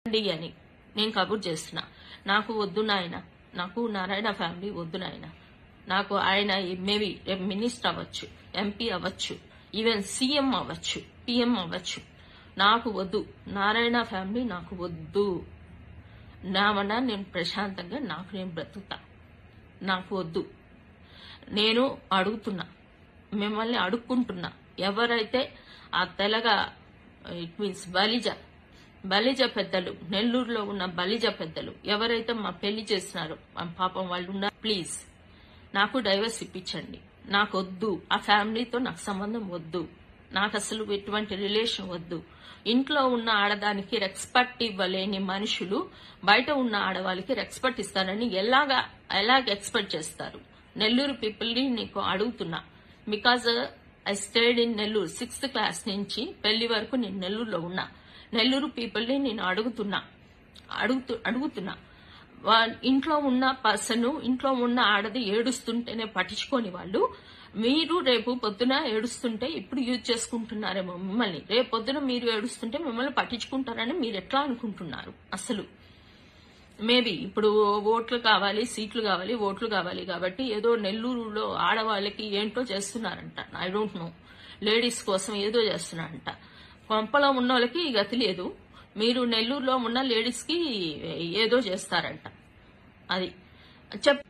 రండి అని నేను కబుర్ చేస్తున్నా నాకు వద్దు నాయన నాకు నారాయణ ఫ్యామిలీ వద్దు నాయన నాకు ఆయన మేబీ రేపు మినిస్టర్ అవ్వచ్చు ఎంపీ అవ్వచ్చు ఈవెన్ సీఎం అవ్వచ్చు పిఎం అవ్వచ్చు నాకు వద్దు నారాయణ ఫ్యామిలీ నాకు వద్దు నా వల్ల నేను ప్రశాంతంగా నాకు నేను బ్రతుకుతా నాకు వద్దు నేను అడుగుతున్నా మిమ్మల్ని అడుక్కుంటున్నా ఎవరైతే ఆ తెలగ ఇట్ మీన్స్ బలిజ బలిజ పెద్దలు నెల్లూరులో ఉన్న బలిజ పెద్దలు ఎవరైతే మా పెళ్లి చేస్తున్నారో మా పాపం వాళ్ళు ఉన్నారు ప్లీజ్ నాకు డైవర్స్ ఇప్పించండి నాకు వద్దు ఆ ఫ్యామిలీతో నాకు సంబంధం వద్దు నాకు అసలు ఎటువంటి రిలేషన్ వద్దు ఇంట్లో ఉన్న ఆడదానికి రెస్పెక్ట్ ఇవ్వలేని మనుషులు బయట ఉన్న ఆడవాళ్ళకి రెస్పెక్ట్ ఇస్తారని ఎలాగా ఎలాగ ఎక్స్పెక్ట్ చేస్తారు నెల్లూరు పీపుల్ని నీకు అడుగుతున్నా because I stayed in Nellore sixth class నుంచి పెళ్లి వరకు నేను నెల్లూరులో ఉన్నా నెల్లూరు పీపుల్ని నేను అడుగుతున్నా అడుగుతు అడుగుతున్నా వా- ఇంట్లో ఉన్న పర్సన్ ఇంట్లో ఉన్న ఆడది ఏడుస్తుంటేనే పట్టించుకోని వాళ్ళు మీరు రేపు పొద్దున ఏడుస్తుంటే ఇప్పుడు యూజ్ చేసుకుంటున్నారేమో మిమ్మల్ని రేపు పొద్దున మీరు ఏడుస్తుంటే మిమ్మల్ని పట్టించుకుంటారని మీరు ఎట్లా అనుకుంటున్నారు అసలు మేబీ ఇప్పుడు ఓట్లు కావాలి సీట్లు కావాలి ఓట్లు కావాలి కాబట్టి ఏదో నెల్లూరులో ఆడవాళ్ళకి ఏంటో చేస్తున్నారంట ఐ డోంట్ నో లేడీస్ కోసం ఏదో చేస్తున్నారంట కొంపలో ఉన్న వాళ్ళకి ఈ గతి లేదు మీరు నెల్లూరులో ఉన్న లేడీస్ కి ఏదో చేస్తారంట అది చెప్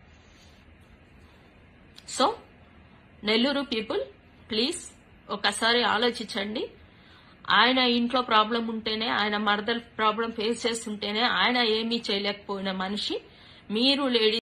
సో నెల్లూరు పీపుల్ ప్లీజ్ ఒకసారి ఆలోచించండి ఆయన ఇంట్లో ప్రాబ్లం ఉంటేనే ఆయన మరదల ప్రాబ్లం ఫేస్ చేస్తుంటేనే ఆయన ఏమీ చేయలేకపోయిన మనిషి మీరు లేడీ